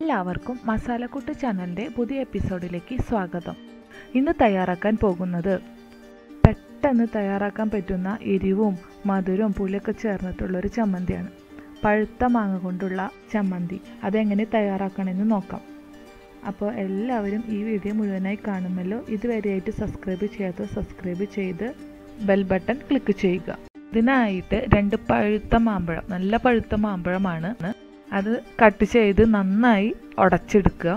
എല്ലാവർക്കും മസാലക്കൂട്ട് ചാനലിൻ്റെ പുതിയ എപ്പിസോഡിലേക്ക് സ്വാഗതം ഇന്ന് തയ്യാറാക്കാൻ പോകുന്നത് പെട്ടെന്ന് തയ്യാറാക്കാൻ പറ്റുന്ന എരിവും മധുരവും പുളിയൊക്കെ ചേർന്നിട്ടുള്ളൊരു ചമ്മന്തിയാണ് പഴുത്ത മാങ്ങ കൊണ്ടുള്ള ചമ്മന്തി അതെങ്ങനെ തയ്യാറാക്കണമെന്ന് നോക്കാം അപ്പോൾ എല്ലാവരും ഈ വീഡിയോ മുഴുവനായി കാണുമല്ലോ ഇതുവരെയായിട്ട് സബ്സ്ക്രൈബ് ചെയ്യാത്ത സബ്സ്ക്രൈബ് ചെയ്ത് ബെൽ ബട്ടൺ ക്ലിക്ക് ചെയ്യുക ഇതിനായിട്ട് രണ്ട് പഴുത്ത മാമ്പഴം നല്ല പഴുത്ത മാമ്പഴമാണ് അത് കട്ട് ചെയ്ത് നന്നായി ഉടച്ചെടുക്കുക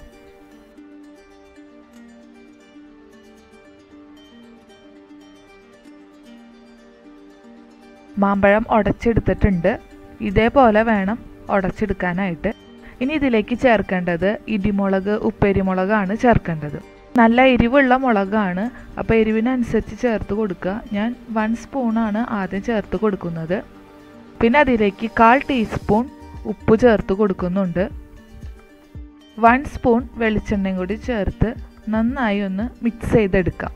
മാമ്പഴം ഉടച്ചെടുത്തിട്ടുണ്ട് ഇതേപോലെ വേണം ഉടച്ചെടുക്കാനായിട്ട് ഇനി ഇതിലേക്ക് ചേർക്കേണ്ടത് ഇടിമുളക് ഉപ്പേരിമുളകാണ് ചേർക്കേണ്ടത് നല്ല എരിവുള്ള മുളകാണ് അപ്പോൾ എരിവിനനുസരിച്ച് ചേർത്ത് കൊടുക്കുക ഞാൻ വൺ സ്പൂണാണ് ആദ്യം ചേർത്ത് കൊടുക്കുന്നത് പിന്നെ അതിലേക്ക് കാൽ ടീസ്പൂൺ ഉപ്പ് ചേർത്ത് കൊടുക്കുന്നുണ്ട് വൺ സ്പൂൺ വെളിച്ചെണ്ണയും കൂടി ചേർത്ത് നന്നായി ഒന്ന് മിക്സ് ചെയ്തെടുക്കാം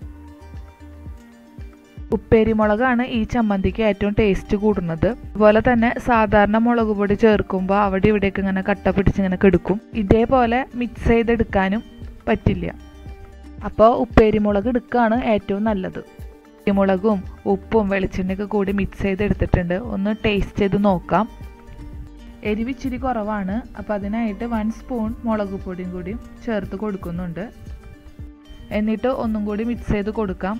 ഉപ്പേരി മുളകാണ് ഈ ചമ്മന്തിക്ക് ഏറ്റവും ടേസ്റ്റ് കൂടുന്നത് അതുപോലെ തന്നെ സാധാരണ മുളക് പൊടി ചേർക്കുമ്പോൾ അവിടെ ഇവിടെയൊക്കെ ഇങ്ങനെ കട്ട പിടിച്ചിങ്ങനെ കെടുക്കും ഇതേപോലെ മിക്സ് ചെയ്തെടുക്കാനും പറ്റില്ല അപ്പോൾ ഉപ്പേരി മുളക് എടുക്കുകയാണ് ഏറ്റവും നല്ലത് മുളകും ഉപ്പും വെളിച്ചെണ്ണയൊക്കെ കൂടി മിക്സ് ചെയ്തെടുത്തിട്ടുണ്ട് ഒന്ന് ടേസ്റ്റ് ചെയ്ത് നോക്കാം എരിവിച്ചിരി കുറവാണ് അപ്പോൾ അതിനായിട്ട് വൺ സ്പൂൺ മുളക് പൊടിയും കൂടി ചേർത്ത് കൊടുക്കുന്നുണ്ട് എന്നിട്ട് ഒന്നും കൂടി മിക്സ് ചെയ്ത് കൊടുക്കാം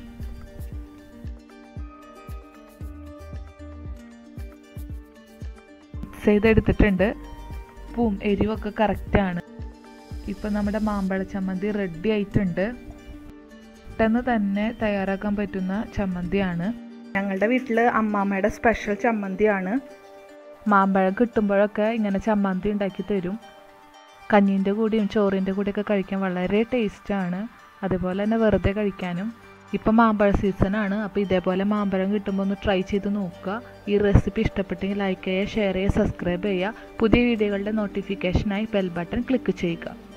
മിക്സ് ചെയ്തെടുത്തിട്ടുണ്ട് ഉപ്പും എരിവൊക്കെ കറക്റ്റാണ് ഇപ്പം നമ്മുടെ മാമ്പഴ ചമ്മന്തി റെഡി ആയിട്ടുണ്ട് പെട്ടെന്ന് തന്നെ തയ്യാറാക്കാൻ പറ്റുന്ന ചമ്മന്തിയാണ് ഞങ്ങളുടെ വീട്ടിൽ അമ്മാമ്മയുടെ സ്പെഷ്യൽ ചമ്മന്തിയാണ് മാമ്പഴം കിട്ടുമ്പോഴൊക്കെ ഇങ്ങനെ ചമ്മന്തി ഉണ്ടാക്കി തരും കഞ്ഞീൻ്റെ കൂടെയും ചോറിൻ്റെ കൂടെയൊക്കെ കഴിക്കാൻ വളരെ ടേസ്റ്റാണ് അതുപോലെ തന്നെ വെറുതെ കഴിക്കാനും ഇപ്പം മാമ്പഴ സീസണാണ് അപ്പോൾ ഇതേപോലെ മാമ്പഴം കിട്ടുമ്പോൾ ഒന്ന് ട്രൈ ചെയ്ത് നോക്കുക ഈ റെസിപ്പി ഇഷ്ടപ്പെട്ടെങ്കിൽ ലൈക്ക് ചെയ്യുക ഷെയർ ചെയ്യുക സബ്സ്ക്രൈബ് ചെയ്യുക പുതിയ വീഡിയോകളുടെ നോട്ടിഫിക്കേഷനായി ബെൽ ബട്ടൺ ക്ലിക്ക് ചെയ്യുക